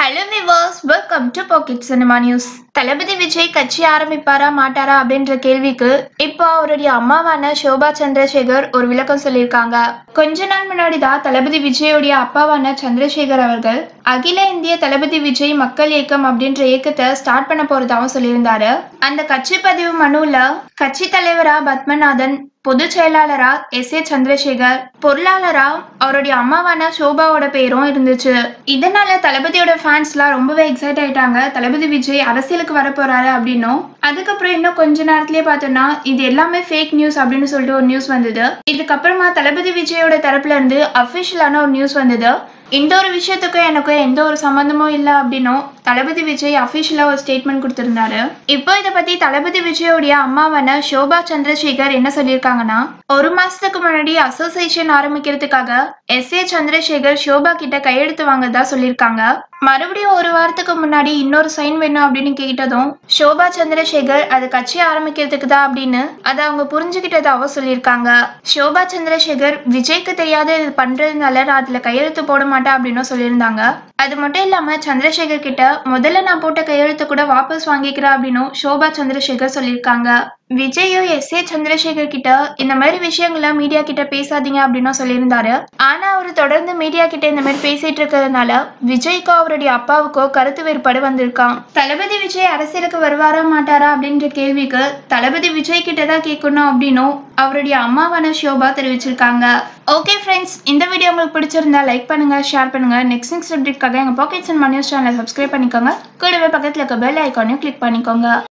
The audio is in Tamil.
hello viewers welcome to pocket cinema news Thalapathy Vijay கட்சி ஆரம்பிப்பாரா மாட்டாரா அப்படின்ற கேள்விக்கு இப்போ அவருடைய அம்மாவான சோபா சந்திரசேகர் ஒரு விளக்கம் சொல்லியிருக்காங்க கொஞ்ச நாள் முன்னாடி தான் தளபதி விஜயோடைய அப்பாவான சந்திரசேகர் அவர்கள் அகில இந்திய தளபதி விஜய் மக்கள் இயக்கம் அப்படின்ற இயக்கத்தை ஸ்டார்ட் பண்ண போறதாவும் சொல்லியிருந்தாரு அந்த கட்சி பதிவு மனுல கட்சி தலைவரா பத்மநாதன் பொதுச் செயலாளரா எஸ் ஏ சந்திரசேகர் பொருளாளரா அவருடைய அம்மாவான சோபாவோட பேரும் இருந்துச்சு இதனால தளபதியோட ஃபேன்ஸ்லாம் ரொம்பவே எக்ஸைட் ஆயிட்டாங்க தளபதி விஜய் அரசியலுக்கு வர போறாரு அப்படின்னும் அதுக்கப்புறம் இன்னும் கொஞ்ச நேரத்திலே பார்த்தோம்னா இது எல்லாமே ஃபேக் நியூஸ் அப்படின்னு சொல்லிட்டு ஒரு நியூஸ் வந்தது இதுக்கப்புறமா தளபதி விஜயோட தரப்புல இருந்து அஃபிஷியலான ஒரு நியூஸ் வந்தது இந்த ஒரு விஷயத்துக்கும் எனக்கும் எந்த ஒரு சம்மந்தமும் இல்லை அப்படின்னும் தளபதி விஜய் அஃபிஷியலாக ஒரு ஸ்டேட்மெண்ட் கொடுத்திருந்தாரு இப்போ இதை பத்தி தளபதி விஜயோடைய அம்மாவான சோபா சந்திரசேகர் என்ன சொல்லியிருக்காங்கன்னா ஒரு மாசத்துக்கு முன்னாடி அசோசியேஷன் ஆரம்பிக்கிறதுக்காக எஸ் ஏ சந்திரசேகர் சோபா கிட்ட கையெழுத்து வாங்கதா சொல்லியிருக்காங்க மறுபடியும் ஒரு வாரத்துக்கு முன்னாடி இன்னொரு சைன் வேணும் அப்படின்னு கேட்டதும் சோபா சந்திரசேகர் அது கட்சி ஆரம்பிக்கிறதுக்கு தான் அப்படின்னு அதை அவங்க புரிஞ்சுக்கிட்டதாகவும் சொல்லியிருக்காங்க சோபா சந்திரசேகர் விஜய்க்கு தெரியாத இது பண்றதுனால நான் அதுல கையெழுத்து போட மாட்டேன் அப்படின்னு சொல்லியிருந்தாங்க அது மட்டும் இல்லாம சந்திரசேகர் கிட்ட முதல்ல நான் போட்ட கையெழுத்து கூட வாபஸ் வாங்கிக்கிறேன் அப்படின்னும் சோபா சந்திரசேகர் சொல்லியிருக்காங்க விஜயும் எஸ் ஏ சந்திரசேகர் கிட்ட இந்த மாதிரி விஷயங்களை மீடியா கிட்ட பேசாதீங்க அப்படின்னு சொல்லியிருந்தாரு ஆனா அவர் தொடர்ந்து மீடியா கிட்ட இந்த மாதிரி பேசிட்டு இருக்கிறதுனால விஜய்க்கோ அவருடைய அப்பாவுக்கோ கருத்து வேறுபாடு வந்திருக்கான் தளபதி விஜய் அரசியலுக்கு வருவாரா மாட்டாரா அப்படின்ற கேள்விக்கு தளபதி விஜய் கிட்ட தான் கேட்கணும் அப்படின்னும் அவருடைய அம்மாவான ஷோபா தெரிவிச்சிருக்காங்க ஓகே ஃப்ரெண்ட்ஸ் இந்த வீடியோ உங்களுக்கு பிடிச்சிருந்தா லைக் பண்ணுங்க ஷேர் பண்ணுங்க நெக்ஸ்ட் நெக்ஸ்ட் அப்டேட்காக எங்க பாக்கெட்ஸ் அண்ட் நியூஸ் சேனலை சப்ஸ்கிரைப் பண்ணிக்கோங்க கூடவே பக்கத்தில் இருக்க பெல் ஐக்கானையும் கிளிக் பண்ணிக்கோங்க